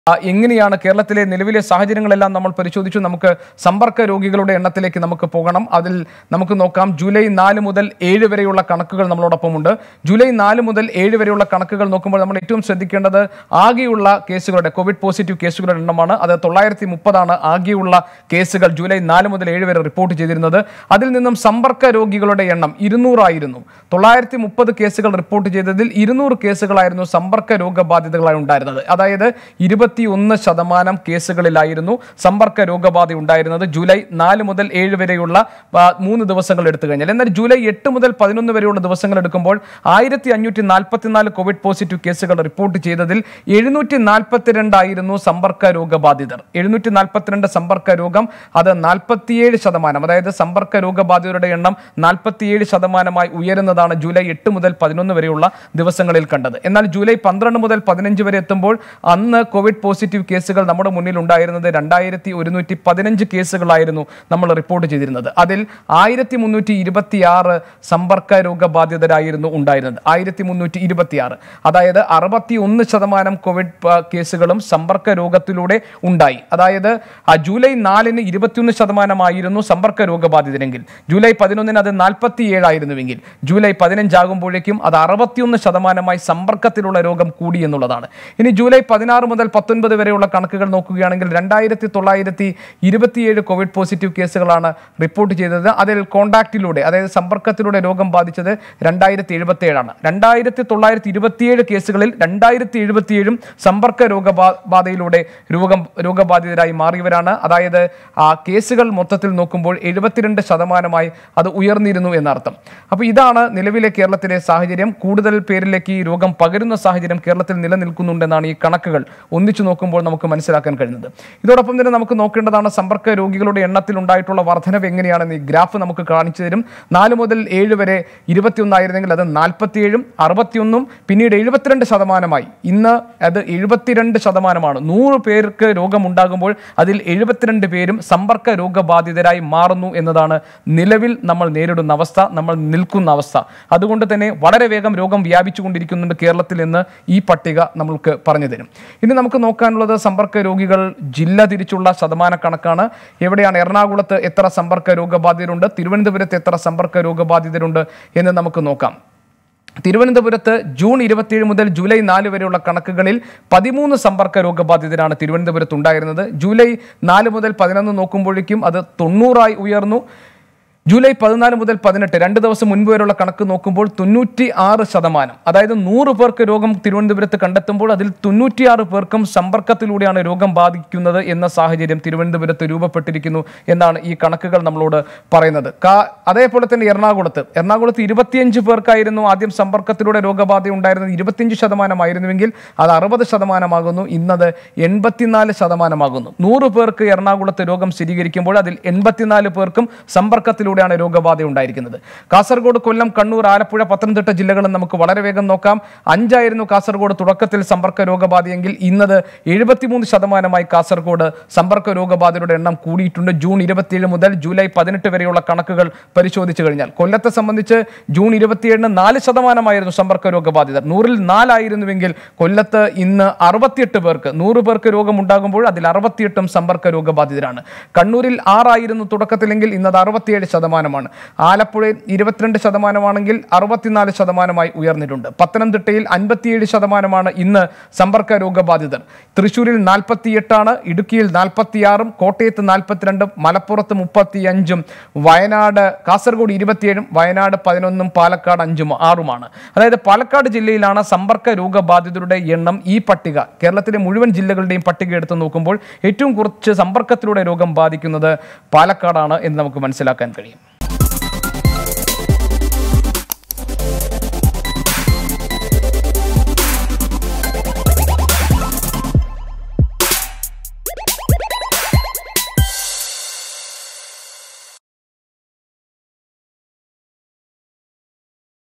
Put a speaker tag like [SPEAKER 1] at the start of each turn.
[SPEAKER 1] ആ, എങ്ങനെയാണ് കേരളത്തിലെ നിലവിലെ സാഹചര്യങ്ങളെല്ലാം നമ്മൾ പരിശോധിച്ചു നമുക്ക് സമ്പർക്ക രോഗികളുടെ എണ്ണത്തിലേക്ക് നമുക്ക് പോകണം അതിൽ നമുക്ക് നോക്കാം ജൂലൈ നാല് മുതൽ ഏഴ് വരെയുള്ള കണക്കുകൾ നമ്മളോടൊപ്പമുണ്ട് ജൂലൈ നാല് മുതൽ ഏഴ് വരെയുള്ള കണക്കുകൾ നോക്കുമ്പോൾ നമ്മൾ ഏറ്റവും ശ്രദ്ധിക്കേണ്ടത് ആകെയുള്ള കേസുകളുടെ കോവിഡ് പോസിറ്റീവ് കേസുകളുടെ എണ്ണമാണ് അത് തൊള്ളായിരത്തി മുപ്പതാണ് ആകെയുള്ള കേസുകൾ ജൂലൈ നാല് മുതൽ ഏഴ് വരെ റിപ്പോർട്ട് ചെയ്തിരുന്നത് അതിൽ നിന്നും സമ്പർക്ക രോഗികളുടെ എണ്ണം ഇരുന്നൂറായിരുന്നു തൊള്ളായിരത്തി മുപ്പത് കേസുകൾ റിപ്പോർട്ട് ചെയ്തതിൽ ഇരുന്നൂറ് കേസുകളായിരുന്നു സമ്പർക്ക രോഗബാധിതകളായി ഉണ്ടായിരുന്നത് അതായത് ഇരുപത്തി ഒന്ന് ശതമാനം കേസുകളിലായിരുന്നു സമ്പർക്ക രോഗബാധ ഉണ്ടായിരുന്നത് ജൂലൈ നാല് മുതൽ ഏഴ് വരെയുള്ള ആ, മൂന്ന് ദിവസങ്ങൾ എടുത്തു കഴിഞ്ഞാൽ എന്നാൽ ജൂലൈ എട്ട് മുതൽ പതിനൊന്ന് വരെയുള്ള ദിവസങ്ങൾ എടുക്കുമ്പോൾ ആയിരത്തി അഞ്ഞൂറ്റി നാൽപ്പത്തിനാല് കോവിഡ് പോസിറ്റീവ് കേസുകൾ റിപ്പോർട്ട് ചെയ്തതിൽ എഴുന്നൂറ്റി നാൽപ്പത്തിരണ്ടായിരുന്നു സമ്പർക്ക രോഗബാധിതർ എഴുന്നൂറ്റി നാൽപ്പത്തിരണ്ട് സമ്പർക്ക രോഗം അത് നാൽപ്പത്തിയേഴ് ശതമാനം അതായത് സമ്പർക്ക രോഗബാധിതരുടെ എണ്ണം നാൽപ്പത്തിയേഴ് ശതമാനമായി ഉയരുന്നതാണ് ജൂലൈ എട്ട് മുതൽ പതിനൊന്ന് വരെയുള്ള ദിവസങ്ങളിൽ കണ്ടത് എന്നാൽ ജൂലൈ പന്ത്രണ്ട് മുതൽ പതിനഞ്ച് വരെ എത്തുമ്പോൾ അന്ന് കോവിഡ് പോസിറ്റീവ് കേസുകൾ നമ്മുടെ മുന്നിൽ ഉണ്ടായിരുന്നത് രണ്ടായിരത്തി ഒരുന്നൂറ്റി പതിനഞ്ച് കേസുകളായിരുന്നു നമ്മൾ റിപ്പോർട്ട് ചെയ്തിരുന്നത് അതിൽ ആയിരത്തി മുന്നൂറ്റി ഇരുപത്തി ആറ് സമ്പർക്ക രോഗബാധിതരായിരുന്നു ഉണ്ടായിരുന്നത് ആയിരത്തി മുന്നൂറ്റി ഇരുപത്തി ആറ് അതായത് അറുപത്തി ഒന്ന് ശതമാനം കോവിഡ് പ- കേസുകളും സമ്പർക്ക രോഗത്തിലൂടെ ഉണ്ടായി അതായത് ആ ജൂലൈ നാലിന് ഇരുപത്തിയൊന്ന് ശതമാനമായിരുന്നു സമ്പർക്ക രോഗബാധിതരെങ്കിൽ ജൂലൈ പതിനൊന്നിന് അത് നാൽപ്പത്തി ഏഴായിരുന്നുവെങ്കിൽ ജൂലൈ പതിനഞ്ചാകുമ്പോഴേക്കും അത് അറുപത്തിയൊന്ന് ശതമാനമായി സമ്പർക്കത്തിലുള്ള രോഗം കൂടി എന്നുള്ളതാണ് ഇനി ജൂലൈ പതിനാറ് മുതൽ പത്തൊൻപത് വരെയുള്ള കണക്കുകൾ നോക്കുകയാണെങ്കിൽ രണ്ടായിരത്തി തൊള്ളായിരത്തി ഇരുപത്തിയേഴ് കോവിഡ് പോസിറ്റീവ് കേസുകളാണ് റിപ്പോർട്ട് ചെയ്തത് അതിൽ കോണ്ടാക്റ്റിലൂടെ അതായത് സമ്പർക്കത്തിലൂടെ രോഗം ബാധിച്ചത് രണ്ടായിരത്തി എഴുപത്തി ഏഴാണ് രണ്ടായിരത്തി തൊള്ളായിരത്തി ഇരുപത്തിയേഴ് കേസുകളിൽ രണ്ടായിരത്തി എഴുപത്തിയേഴും സമ്പർക്ക രോഗബാ ബാധയിലൂടെ രോഗം രോഗബാധിതരായി മാറിയവരാണ് അതായത് ആ കേസുകൾ മൊത്തത്തിൽ നോക്കുമ്പോൾ എഴുപത്തിരണ്ട് ശതമാനമായി അത് ഉയർന്നിരുന്നു എന്നർത്ഥം അപ്പോൾ ഇതാണ് നിലവിലെ കേരളത്തിലെ സാഹചര്യം കൂടുതൽ പേരിലേക്ക് ഈ രോഗം പകരുന്ന സാഹചര്യം കേരളത്തിൽ നിലനിൽക്കുന്നുണ്ടെന്നാണ് ഈ കണക്കുകൾ ഒന്നിച്ചു നോക്കുമ്പോൾ നമുക്ക് മനസ്സിലാക്കാൻ കഴിയുന്നത് ഇതോടൊപ്പം തന്നെ നമുക്ക് നോക്കേണ്ടതാണ് സമ്പർക്ക രോഗികളുടെ എണ്ണത്തിൽ ഉണ്ടായിട്ടുള്ള വർധനവ് എങ്ങനെയാണെന്ന് ഈ ഗ്രാഫ് നമുക്ക് കാണിച്ചു തരും നാല് മുതൽ ഏഴ് വരെ ഇരുപത്തിയൊന്നായിരുന്നെങ്കിൽ അത് നാൽപ്പത്തിയേഴും അറുപത്തിയൊന്നും പിന്നീട് എഴുപത്തിരണ്ട് ശതമാനമായി ഇന്ന് അത് എഴുപത്തിരണ്ട് ശതമാനമാണ് നൂറ് പേർക്ക് രോഗമുണ്ടാകുമ്പോൾ അതിൽ എഴുപത്തിരണ്ട് പേരും സമ്പർക്ക രോഗബാധിതരായി മാറുന്നു എന്നതാണ് നിലവിൽ നമ്മൾ നേരിടുന്ന അവസ്ഥ നമ്മൾ നിൽക്കുന്ന അവസ്ഥ അതുകൊണ്ട് തന്നെ വളരെ വേഗം രോഗം വ്യാപിച്ചുകൊണ്ടിരിക്കുന്നുണ്ട് കേരളത്തിൽ എന്ന് ഈ പട്ടിക നമ്മൾക്ക് പറഞ്ഞു തരും ഇനി നമുക്ക് നോക്കാനുള്ളത് സമ്പർക്ക രോഗികൾ ജില്ല തിരിച്ചുള്ള ശതമാന കണക്കാണ് എവിടെയാണ് എറണാകുളത്ത് എത്ര സമ്പർക്ക രോഗബാധിതരുണ്ട് തിരുവനന്തപുരത്ത് എത്ര സമ്പർക്ക രോഗബാധിതരുണ്ട് എന്ന് നമുക്ക് നോക്കാം തിരുവനന്തപുരത്ത് ജൂൺ ഇരുപത്തിയേഴ് മുതൽ ജൂലൈ നാല് വരെയുള്ള കണക്കുകളിൽ പതിമൂന്ന് സമ്പർക്ക രോഗബാധിതരാണ് തിരുവനന്തപുരത്ത് ഉണ്ടായിരുന്നത് ജൂലൈ നാല് മുതൽ പതിനൊന്ന് നോക്കുമ്പോഴേക്കും അത് തൊണ്ണൂറായി ഉയർന്നു ജൂലൈ പതിനാല് മുതൽ പതിനെട്ട് രണ്ട് ദിവസം മുൻപ് വരെയുള്ള കണക്ക് നോക്കുമ്പോൾ തൊണ്ണൂറ്റി ആറ് ശതമാനം അതായത് നൂറ് പേർക്ക് രോഗം തിരുവനന്തപുരത്ത് കണ്ടെത്തുമ്പോൾ അതിൽ തൊണ്ണൂറ്റിയാറ് പേർക്കും സമ്പർക്കത്തിലൂടെയാണ് രോഗം ബാധിക്കുന്നത് എന്ന സാഹചര്യം തിരുവനന്തപുരത്ത് രൂപപ്പെട്ടിരിക്കുന്നു എന്നാണ് ഈ കണക്കുകൾ നമ്മളോട് പറയുന്നത് കാ- അതേപോലെ തന്നെ എറണാകുളത്ത് എറണാകുളത്ത് ഇരുപത്തിയഞ്ച് പേർക്കായിരുന്നു ആദ്യം സമ്പർക്കത്തിലൂടെ രോഗബാധ ഉണ്ടായിരുന്നത് ഇരുപത്തിയഞ്ച് ശതമാനമായിരുന്നുവെങ്കിൽ അത് അറുപത് ശതമാനമാകുന്നു ഇന്നത് എൺപത്തിനാല് ശതമാനമാകുന്നു നൂറ് പേർക്ക് എറണാകുളത്ത് രോഗം സ്ഥിരീകരിക്കുമ്പോൾ അതിൽ എൺപത്തിനാല് പേർക്കും സമ്പർക്കത്തിലൂടെയാണ് രോഗബാധ ഉണ്ടായിരിക്കുന്നത് കാസർഗോഡ് കൊല്ലം കണ്ണൂർ ആലപ്പുഴ പത്തനംതിട്ട ജില്ലകളും നമുക്ക് വളരെ വേഗം നോക്കാം അഞ്ചായിരുന്നു കാസർഗോഡ് തുടക്കത്തിൽ സമ്പർക്ക രോഗബാധയെങ്കിൽ ഇന്നത് എഴുപത്തിമൂന്ന് ശതമാനമായി കാസർഗോഡ് സമ്പർക്ക രോഗബാധിതരുടെ എണ്ണം കൂടിയിട്ടുണ്ട് ജൂൺ ഇരുപത്തിയേഴ് മുതൽ ജൂലൈ പതിനെട്ട് വരെയുള്ള കണക്കുകൾ പരിശോധിച്ചു കഴിഞ്ഞാൽ കൊല്ലത്തെ സംബന്ധിച്ച് ജൂൺ ഇരുപത്തിയേഴിന് നാല് ശതമാനമായിരുന്നു സമ്പർക്ക രോഗബാധിതർ നൂറിൽ നാലായിരുന്നുവെങ്കിൽ കൊല്ലത്ത് ഇന്ന് അറുപത്തിയെട്ട് പേർക്ക് നൂറ് പേർക്ക് രോഗമുണ്ടാകുമ്പോൾ അതിൽ അറുപത്തിയെട്ടും സമ്പർക്ക രോഗബാധിതരാണ് കണ്ണൂരിൽ ആറായിരുന്നു തുടക്കത്തിലെങ്കിൽ ഇന്നത് അറുപത്തിയേഴ് ശതമാനമാണ് ആലപ്പുഴയിൽ ഇരുപത്തിരണ്ട് ശതമാനമാണെങ്കിൽ അറുപത്തിനാല് ശതമാനമായി ഉയർന്നിട്ടുണ്ട് പത്തനംതിട്ടയിൽ അൻപത്തിയേഴ് ശതമാനമാണ് ഇന്ന് സമ്പർക്ക രോഗബാധിതർ തൃശ്ശൂരിൽ നാൽപ്പത്തിയെട്ടാണ് ഇടുക്കിയിൽ നാൽപ്പത്തിയാറും കോട്ടയത്ത് നാൽപ്പത്തിരണ്ടും മലപ്പുറത്ത് മുപ്പത്തിയഞ്ചും വയനാട് കാസർഗോഡ് ഇരുപത്തിയേഴും വയനാട് പതിനൊന്നും പാലക്കാട് അഞ്ചും ആറുമാണ് അതായത് പാലക്കാട് ജില്ലയിലാണ് സമ്പർക്ക രോഗബാധിതരുടെ എണ്ണം ഈ പട്ടിക കേരളത്തിലെ മുഴുവൻ ജില്ലകളുടെയും പട്ടിക എടുത്ത് നോക്കുമ്പോൾ ഏറ്റവും കുറച്ച് സമ്പർക്കത്തിലൂടെ രോഗം ബാധിക്കുന്നത് പാലക്കാടാണ് എന്ന് നമുക്ക് മനസ്സിലാക്കാൻ കഴിയും